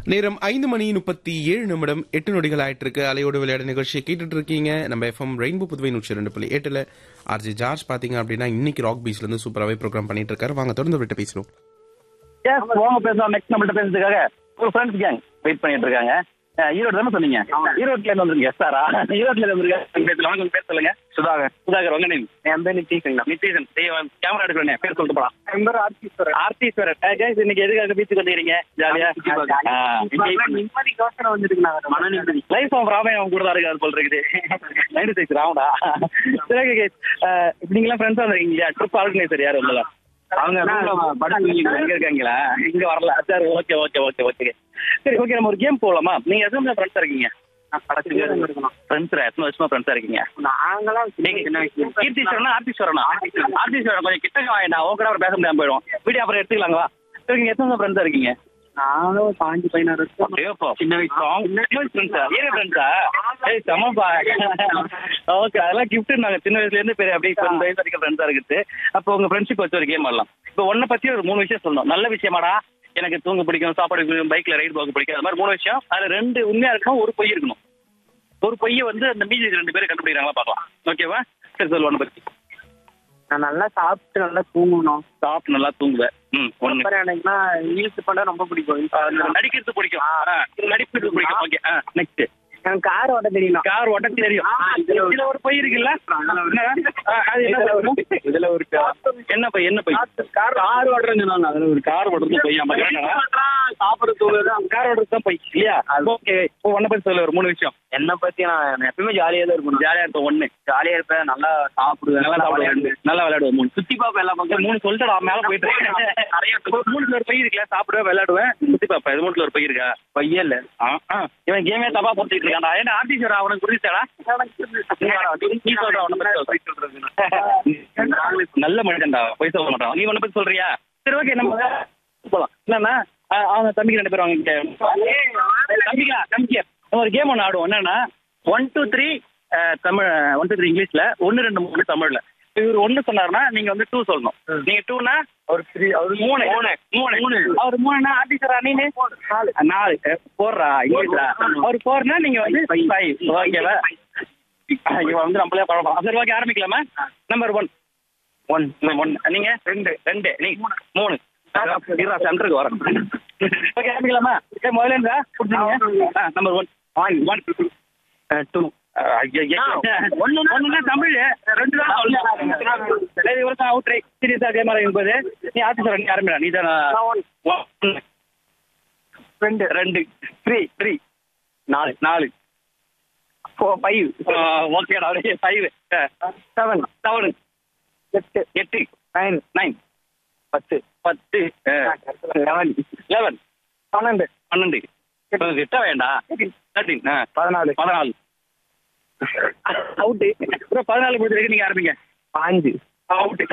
நேரம் ஐந்து மணி முப்பத்தி ஏழு நிமிடம் எட்டு நொடிகள் ஆயிட்டு இருக்கு அலையோடு விளையாட நிகழ்ச்சியை கேட்டுட்டு இருக்கீங்க நம்ம எஃப்எம் ரெயின்போ புதுவை நூற்றி ரெண்டு புள்ளி எட்டுல ஆர்ஜி ஜார்ஜ் பாத்தீங்க அப்படின்னா இன்னைக்கு ராக் பீச்ல இருந்து சூப்பராகவே ப்ரோக்ராம் பண்ணிட்டு இருக்காரு வாங்க தொடர்ந்து விட்டு பேசணும் எஸ் வாங்க பேசலாம் நெக்ஸ்ட் நம்மள்ட்ட பேசுறதுக்காக ஒரு ஃப்ரெண்ட்ஸ் கேங் வெயிட் பண்ணிட்டு இருக்காங்க அஹ், ஈரோடு தானே சொன்னீங்க ஈரோட்ல இருந்து வந்துருங்க எஸ்ஆரா ஈரோட்ல இருந்து வந்துருங்க பேசலாம் வாங்க உங்க பேர் சொல்லுங்க சுதாகர் சுதாகர் உங்க நேம் என் பேர் நித்தீஷன் நித்தீஷன் கேமரா எடுக்கிறேன் பேர் சொல்லிட்டு போலாம் என் பேர் ஆர்த்தீஸ்வரர் ஆர்த்தீஸ்வரர் guys, இன்னைக்கு எதுக்காக பீச்சுக்கு வந்துக்கிறீங்க ஜாலியா நிம்மதிக்கோசரம் வந்துருக்கு நான் மன நிம்மதி லைஃப் ஆஃப் ராமே அவன் கூட தான் இருக்காரு போல் இருக்குது நைன்டி சிக்ஸ் ராவடா சரி ஓகே இப்போ நீங்களாம் ஃப்ரெண்ட்ஸாக வந்துருக்கீங்க இல்லையா ட்ரிப் ஆர்கனைசர் யார் உங்களா அவங்க படுத்து இங்க இருக்காங்களா இங்க வரல சரி ஓகே ஓகே ஓகே ஓகே சரி ஓகே நம்ம ஒரு கேம் போகலாமா நீங்க எத்தனை ஃப்ரெண்ட்ஸா இருக்கீங்க ஃப்ரெண்ட்ஸ் எத்தனை வருஷமா ஃப்ரெண்ட்ஸா இருக்கீங்க நாங்களாம் சின்ன வயசுல கீர்த்தீஸ்வரனா ஆர்த்தீஸ்வரனா ஆர்த்தீஸ்வரன் கொஞ்சம் கிட்டக்க வாங்கினா ஓகே அவர் பேச முடியாம போயிடும் வீடியோ அப்புறம் எடுத்துக்கலாங்களா சரி நீங்க எத்தனை ஃப்ரெண்ட்ஸா இருக்கீங்க நானும் ஒரு பாஞ்சு பதினாறு வருஷம் ஐயோப்பா, சின்ன வயசு சின்ன வயசு ஃப்ரெண்ட்ஸா ஏன் ஃப்ரெண்ட்ஸா ஏய் சமப்பா ஓகே அதெல்லாம் கிஃப்ட் நாங்க சின்ன வயசுல இருந்து பெரிய அப்படியே இப்போ இந்த வயசு வரைக்கும் ஃப்ரெண்ட்ஸா இருக்குது அப்போ உங்க ஃப்ரெண்ட்ஷிப் வச்சு ஒரு கேம் ஆடலாம் இப்போ ஒன்னை பத்தி ஒரு மூணு விஷயம் சொல்லணும் நல்ல விஷயமாடா எனக்கு தூங்க பிடிக்கும் சாப்பாடு பிடிக்கும் பைக்ல ரைடு போக பிடிக்கும் அது மாதிரி மூணு விஷயம் அதுல ரெண்டு உண்மையா இருக்கணும் ஒரு பொய் இருக்கணும் ஒரு பொய்யை வந்து அந்த மீதி ரெண்டு பேரும் கண்டுபிடிக்கிறாங்களா பார்க்கலாம் ஓகேவா சரி சொல்லு ஒன்றை பத்தி நான் நல்லா சாப்பிட்டு நல்லா தூங்கணும் சாப்பிட்டு நல்லா தூங்குவேன் ம் ஒன்று அப்புறம் எனக்குன்னா ரீல்ஸ் பண்ண ரொம்ப பிடிக்கும் நடிக்கிறது பிடிக்கும் ஆ, நடிக்கிறது பிடிக்கும் ஓகே ஆ நெக்ஸ்ட் எனக்கு கார் ஓட்ட தெரியணும் கார் ஓட்ட தெரியும் ஆ, இதுல ஒரு- இதுல ஒரு பை இருக்குல்ல என்ன? ஆ, அது என்ன இதுல ஒரு- பை? இதுல ஒரு என்ன பை என்ன பை கார் கார் ஓடுறேங்க நான் அதுல ஒரு கார் ஓடுறது பை சாப்பிட தூங்குறது கார் ஓடுறது தான் பை இல்லையா ஓகே இப்போ ஒன்ன பத்தி சொல்லு ஒரு மூணு விஷயம் என்னை பத்தி நான் எப்பயுமே ஜாலியா தான் இருக்கணும் ஜாலியா இருப்பேன் ஒண்ணு ஜாலியா இருப்பேன் நல்லா சாப்பிடுவேன் நல்லா சாப்பிடுவேன் நல்லா விளையாடுவேன் மூணு சுத்தி பார்ப்பேன் எல்லா பக்கம் மூணு சொல்லிட்டு மேல போயிட்டு நிறைய மூணுல ஒரு பை இருக்குல்ல சாப்பிடுவேன் விளையாடுவேன் சுத்தி பாப்பேன் இது மூணுல ஒரு பை இருக்கா பையன் இல்ல ஆ, ஆ. இவன் கேமே தப்பா போட்டுட்டு இருக்கான்டா ஏன்னா ஆர்டிஸ்டர் அவனுக்கு புரியுதாடா நீ சொல்ற அவனை பத்தி சொல். நல்ல மனிதன்டா போய் சொல்ல மாட்டான் நீ ஒண்ணு பத்தி சொல்றியா சரி ஓகே நம்ம போலாம் என்னன்னா ஆ, அவங்க தம்பிக்கு ரெண்டு பேரும் அவங்க தம்பிக்கா தம்பிக்கு நம்ம ஒரு கேம் ஒன்று ஆடுவோம் என்னன்னா one two three Tamil one two three இங்கிலீஷ்ல ஒன்னு ரெண்டு மூணு தமிழ்ல இவர் ஒன்னு சொன்னாருன்னா நீங்க வந்து டூ சொல்லணும் நீங்க டூனா ஒரு த்ரீ ஒரு மூணு மூணு மூணு மூணு அவர் மூணுனா ஆர்டிஸ்டரா நீனு நாலு போடுறா இங்கிலீஷ்ல அவர் போர்னா நீங்க வந்து ஃபைவ் ஓகேவா இவன் வந்து நம்மளே பழம் சரி ஓகே ஆரம்பிக்கலாமா நம்பர் ஒன் ஒன் ஒன் நீங்க ரெண்டு ரெண்டு நீ மூணு இருடா சென்டருக்கு வரேன் ஓகே ஆரம்பிக்கலாமா ஓகே முதல்ல இருந்தா கொடுத்தீங்க number one one one two ஒன்னு ஒண்ணுன்னா தமிழ் ரெண்டு தான் சொல்லணும் சரி இவருக்கு அவுட் ரை சீரியஸா அதே மாதிரி இருக்கும்போது நீ ஆஃபீஸர் நீ ஆரம்பிடா நீ தான் ஒன் ரெண்டு ரெண்டு த்ரீ த்ரீ நாலு நாலு ஃபோர் ஃபைவ் ஓகேடா அப்படியே ஃபைவ் செவன் செவன் எட்டு எட்டு நைன் நைன் பத்து பத்து லெவன் லெவன் பன்னெண்டு பன்னெண்டு கிட்ட வேண்டாம் தேர்ட்டின் பதினாலு பதினாலு அவுட்டு அப்புறம் பதினாலு முடிச்சிருக்கு நீங்க ஆரம்பிங்க பாஞ்சு அவுட்டு